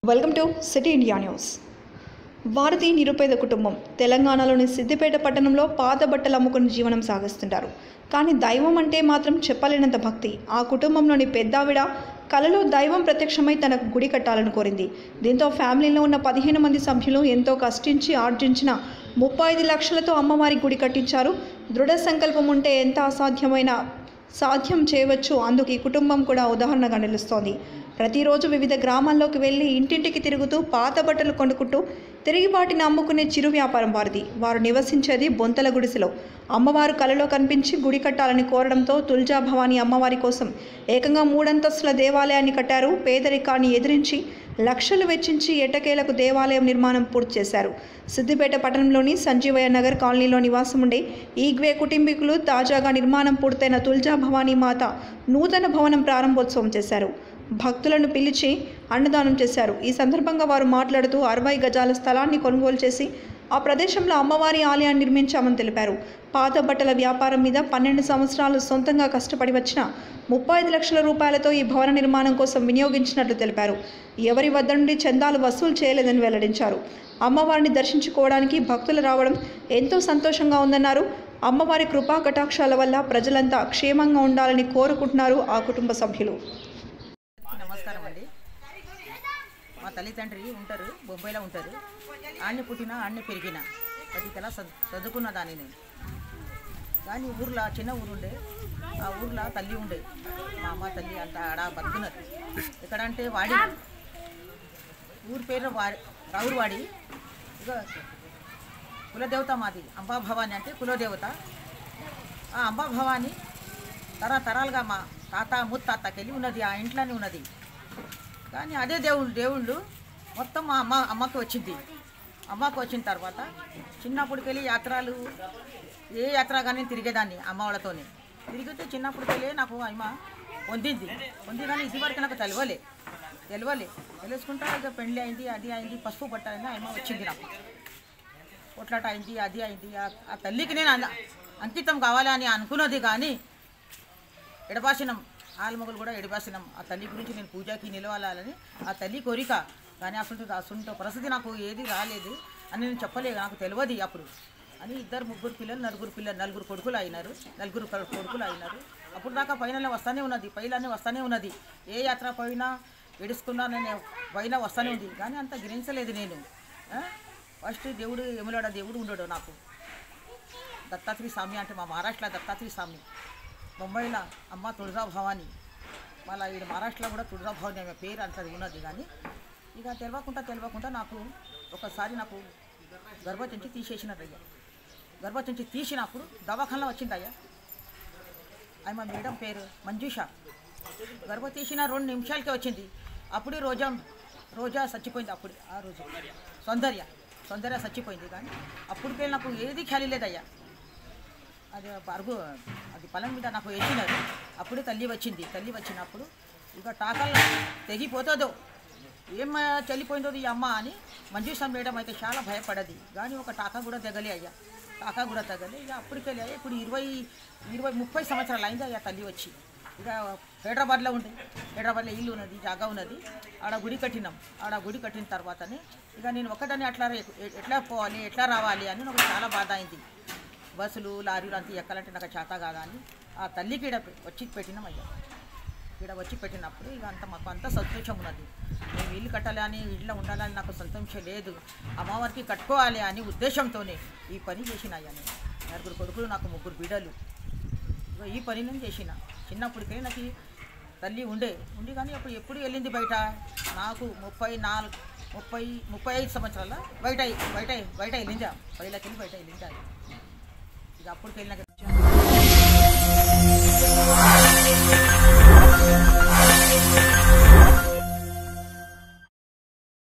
Welcome to city India news భారతీయ నిరుపేద కుటుంబం తెలంగాణలోని సిద్దిపేట పట్టణంలో పాత బట్టలు అమ్ముకుని జీవనం సాగిస్తుంటారు కానీ దైవం అంటే మాత్రం చెప్పలేనంత భక్తి ఆ కుటుంబంలోని పెద్దావిడ కలలో దైవం ప్రత్యక్షమై తనకు గుడి కట్టాలని కోరింది దీంతో ఫ్యామిలీలో ఉన్న పదిహేను మంది సభ్యులు ఎంతో కష్టించి ఆర్జించిన ముప్పై ఐదు లక్షలతో అమ్మవారి గుడి కట్టించారు దృఢ సంకల్పం ఉంటే ఎంత అసాధ్యమైన సాధ్యం చేయవచ్చు అందుకు ఈ కుటుంబం కూడా ఉదాహరణగా నిలుస్తోంది ప్రతిరోజు వివిధ గ్రామాల్లోకి వెళ్ళి ఇంటింటికి తిరుగుతూ పాత బట్టలు కొనుక్కుంటూ తిరిగి వాటిని అమ్ముకునే చిరు వ్యాపారం వారిది వారు నివసించేది బొంతల గుడిసెలో అమ్మవారు కలలో కనిపించి గుడి కట్టాలని కోరడంతో తుల్జా భవానీ అమ్మవారి కోసం ఏకంగా మూడంతస్తుల దేవాలయాన్ని కట్టారు పేదరికాన్ని ఎదిరించి లక్షలు వెచ్చించి ఎట్టకేలకు దేవాలయం నిర్మాణం పూర్తి చేశారు సిద్దిపేట పట్టణంలోని సంజీవయ్య నగర్ కాలనీలో నివాసం ఉండే ఈగ్వే కుటుంబీకులు తాజాగా నిర్మాణం పూర్తయిన తుల్జా భవానీ మాత నూతన భవనం ప్రారంభోత్సవం చేశారు భక్తులను పిలిచి అన్నదానం చేశారు ఈ సందర్భంగా వారు మాట్లాడుతూ అరవై గజాల స్థలాన్ని కొనుగోలు చేసి ఆ ప్రదేశంలో అమ్మవారి ఆలయాన్ని నిర్మించామని తెలిపారు పాత బట్టల వ్యాపారం మీద పన్నెండు సంవత్సరాలు సొంతంగా కష్టపడి వచ్చిన ముప్పై ఐదు లక్షల రూపాయలతో ఈ భవన నిర్మాణం కోసం వినియోగించినట్లు తెలిపారు ఎవరి వద్ద నుండి చందాలు వసూలు చేయలేదని వెల్లడించారు అమ్మవారిని దర్శించుకోవడానికి భక్తులు రావడం ఎంతో సంతోషంగా ఉందన్నారు అమ్మవారి కృపా కటాక్షాల వల్ల ప్రజలంతా క్షేమంగా ఉండాలని కోరుకుంటున్నారు ఆ కుటుంబ సభ్యులు నమస్కారం అండి మా తల్లిదండ్రి ఉంటారు బొంబాయిలో ఉంటారు ఆడిని పుట్టిన ఆడిని పెరిగిన పది కల చదువుకున్న దాన్ని నేను కానీ ఊర్లో చిన్న ఊరు ఉండే ఆ ఊర్లో తల్లి ఉండే మా అమ్మ తల్లి అంత ఆడ బతుకున్నారు ఎక్కడ అంటే వాడి ఊరి పేరు వాడి రావురువాడి ఇక కులదేవత మాది అంబాభవాని అంటే కులదేవత ఆ అంబాభవాని తరతరాలుగా మా తాత ముత్తాతకెళ్ళి ఉన్నది ఆ ఇంట్లోనే ఉన్నది కానీ అదే దేవుళ్ళు దేవుళ్ళు మొత్తం మా అమ్మ అమ్మకి వచ్చింది అమ్మకి వచ్చిన తర్వాత చిన్నప్పటికెళ్ళి యాత్రలు ఏ యాత్ర కానీ తిరిగేదాన్ని అమ్మ వాళ్ళతోనే తిరిగితే చిన్నప్పటికెళ్ళి నాకు అమ్మ పొందింది పొంది కానీ ఇదివరకు నాకు తెలియలే తెలియలే తెలుసుకుంటా ఇక పెళ్ళి అయింది అది అయింది పసుపు పట్ట అయింది అమ్మ వచ్చింది నాకు కొట్లాట అయింది అది అయింది ఆ- ఆ తల్లికి నేను అన్న- అంకితం కావాలని అనుకున్నది కానీ ఎడబాసినం ఆల్మొగలు కూడా ఎడబాసినం ఆ తల్లి గురించి నేను పూజకి నిలవాలని ఆ తల్లి కోరిక కానీ అసలు అసలు పరిస్థితి నాకు ఏది రాలేదు అని నేను చెప్పలేదు నాకు తెలియదు అప్పుడు అని ఇద్దరు ముగ్గురు పిల్లలు నలుగురు పిల్లలు నలుగురు కొడుకులు అయినారు నలుగురు కొ- కొడుకులు అయినారు అప్పుడు దాకా పైన వస్తానే ఉన్నది పైలనే వస్తానే ఉన్నది ఏ యాత్ర పోయినా ఎడుచుకున్నా నేను పైన వస్తానే ఉంది కానీ అంత గ్రహించలేదు నేను ఆ? ఫస్ట్ దేవుడు ఎములాడ దేవుడు ఉండడు నాకు దత్తాత్రి స్వామి అంటే మా మహారాష్ట్ర దత్తాత్రి స్వామి బొంబాయిలో అమ్మ తుళజా భవాని మళ్ళీ ఈడ మహారాష్ట్రలో కూడా తుళజా భవాని ఆమె పేరు అంతది ఉన్నది కానీ ఇక తెలియకుండా తెలియకుండా నాకు ఒకసారి నాకు గర్భచంచి తీసేసినట్టయ్యా గర్భచంచి తీసినప్పుడు దవాఖానలో వచ్చిందయ్యా ఆమె మేడం పేరు మంజుష గర్భ తీసిన రెండు నిమిషాలకే వచ్చింది అప్పుడు రోజా రోజా చచ్చిపోయింది అప్పుడు ఆ రోజు సౌందర్య సౌందర్య చచ్చిపోయింది కానీ అప్పటికే నాకు ఏది ఖాళీ లేదయ్యా అది అరుగు అది పొలం మీద నాకు వేసినారు అప్పుడే తల్లి వచ్చింది తల్లి వచ్చినప్పుడు ఇక టాకల్ తెగిపోతుందో ఏం చల్లిపోయిందో ఈ అమ్మ అని మంజుషా మేడం అయితే చాలా భయపడది కానీ ఒక టాకా కూడా తెగలే అయ్యా టాకా కూడా తగలే ఇక అప్పటికెళ్ళి అయ్యా ఇప్పుడు ఇరవై ఇరవై ముప్పై సంవత్సరాలు అయింది అయ్యా తల్లి వచ్చి ఇక హైదరాబాద్లో ఉండే హైదరాబాద్లో ఇల్లు ఉన్నది జాగా ఉన్నది ఆడ గుడి కట్టినాం ఆడ గుడి కట్టిన తర్వాతనే ఇక నేను ఒక్కదాన్ని అట్లా రే- ఎట్లా పోవాలి ఎట్లా రావాలి అని నాకు చాలా బాధ అయింది బస్సులు లారీలు అంతా ఎక్కాలంటే నాకు చేత కాదా అని ఆ తల్లికి ఈడ పె- వచ్చి పెట్టినాం అయ్యా ఇక్కడ వచ్చి పెట్టినప్పుడు ఇక అంత మాకు అంత సంతోషం ఉన్నది మేము ఇల్లు కట్టాలి అని ఇళ్ళలో ఉండాలని నాకు సంతోషం లేదు అమ్మవారికి కట్టుకోవాలి అని ఉద్దేశంతోనే ఈ పని చేసిన అయ్యా నేను నలుగురు కొడుకులు నాకు ముగ్గురు బిడ్డలు ఇగో ఈ పని నేను చేసిన చిన్నప్పటికే నాకు ఈ తల్లి ఉండే ఉండి కానీ అప్పుడు ఎప్పుడు వెళ్ళింది బయట నాకు ముప్పై నాలుగు ముప్పై ముప్పై ఐదు సంవత్సరాల బయట బయట బయట వెళ్ళిందా బయటకి వెళ్ళి బయట వెళ్ళిందా ఇక అప్పటికి వెళ్ళినాక